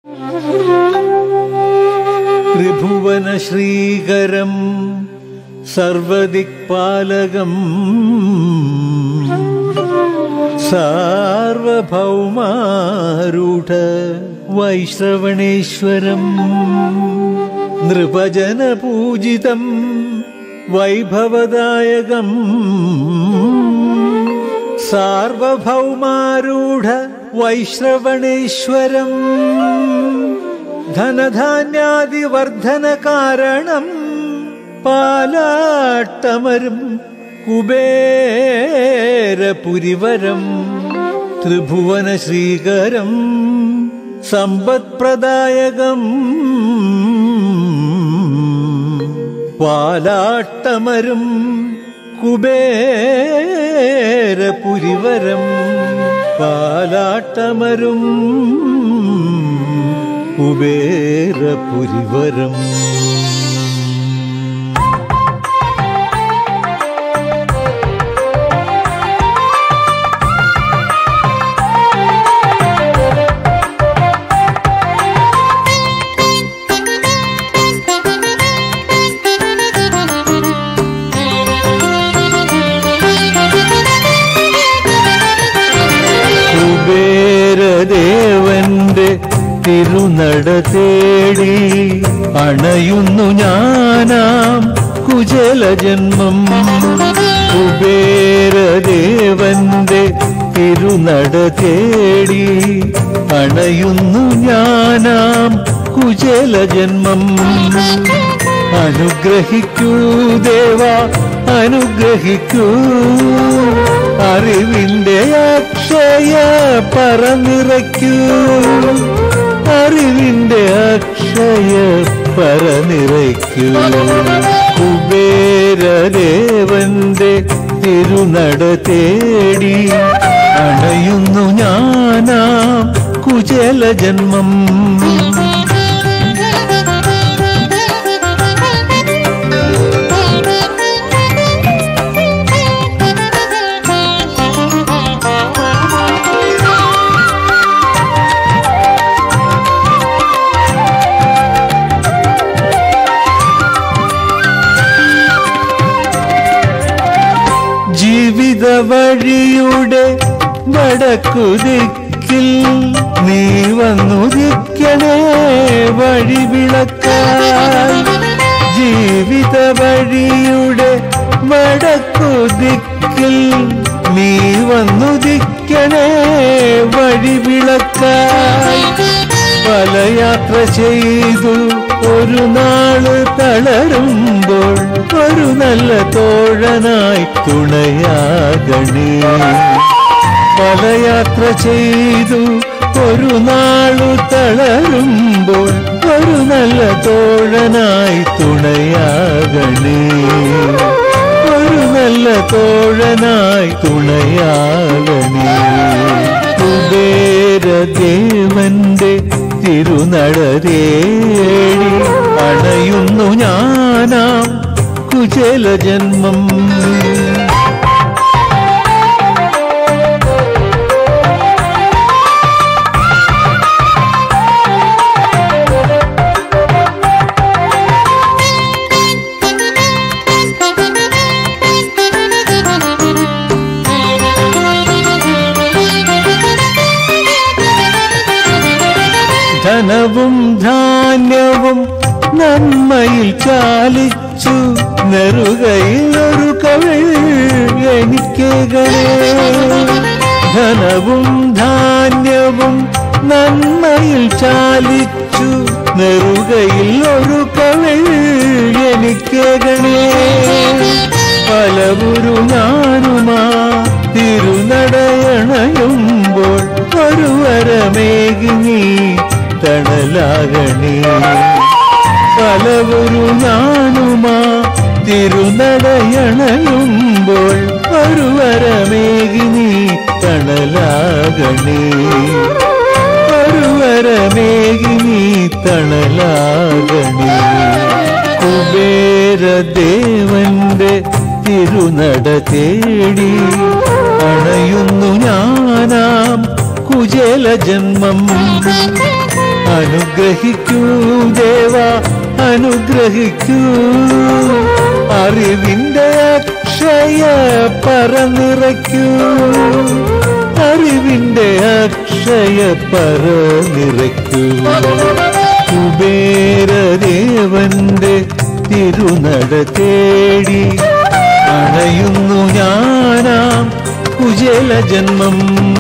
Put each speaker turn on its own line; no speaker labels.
ത്രിഭുവന ശ്രീകരം സർവദിക്പാലകം സാർവഭൗമാരൂഢ വൈശ്രവണേശ്വരം നൃപജനപൂജിതം വൈഭവദായകം സാർവഭൗമാരൂഢ വൈശ്രവണേശ്വരം ധനധാന്യാദിവർദ്ധന കാരണം പാലാട്ടമരും കുബേരപുരിവരം ത്രിഭുവന ശ്രീകരം സമ്പത്പ്രദായകം പാലാട്ടമരും കുബേരപുരിവരം പാലാട്ടമരും കുബേരപുരിവരം കുബേരദേവന്റെ തിരുനട തേടി അണയുന്നു ഞാനാം കുചലജന്മം കുബേരദേവന്റെ തിരുനട തേടി അണയുന്നു ഞാനാം കുചലജന്മം അനുഗ്രഹിക്കൂ ദേവ അനുഗ്രഹിക്കൂ അറിവിന്റെ അക്ഷയ പറനിറയ്ക്കൂ അറിവിന്റെ അക്ഷയ പറനിറയ്ക്കൂ കുബേരദേവന്റെ തിരുനട തേടി അണയുന്നു ഞാനാം കുചല ജന്മം ജീവിത വഴിയുടെ വടക്കുദിക്കിൽ നീ വന്നുദിക്കണേ വഴിവിളക്കായി ജീവിത വഴിയുടെ വടക്കുദിക്കിൽ നീ വന്നുദിക്കണേ വഴിവിളക്കായി പല യാത്ര ചെയ്തു ഒരു നാള് തളരുമ്പോൾ ഒരു നല്ല തോഴനായി തുണയാകണേ പല യാത്ര ചെയ്തു ഒരു നാളു തളരുമ്പോൾ ഒരു നല്ല തോഴനായി തുണയാകണേ ഒരു നല്ല തോഴനായി തുണയാകണേ കുബേരദേവന്റെ തിരുനടരേടി അണയുന്നു ഞാനാം കുചലജന്മം ധനവും ധാന്യവും നന്മയിൽ ചാലിച്ചു നെറുകയിൽ ഒരു കവിൾ എനിക്ക് ധനവും ധാന്യവും നന്മയിൽ ചാലിച്ചു നെറുകയിൽ ഒരു കവിൾ എനിക്ക് പലവുരു ഞാനുമാ തിരുനടയണയുമ്പോൾ ഒരു വരമേകി നീ തണലാകണേ പലവൊരു ഞാനുമാ തിരുനടയണയുമ്പോൾ ഒരു വരമേകി നീ തണലാകണേ ഒരു വരമേകി നീ തണലാകണേ കുബേരദേവന്റെ തിരുനട തേടി അണയുന്നു ഞാനാം കുചേല ജന്മം അനുഗ്രഹിക്കൂ ദേവ അനുഗ്രഹിക്കൂ അറിവിന്റെ അക്ഷയ പറനിറയ്ക്കൂ അറിവിന്റെ അക്ഷയ പറനിറയ്ക്കൂ കുബേരദേവന്റെ തിരുനട തേടി അണയുന്നു ഞാനാം കുജല ജന്മം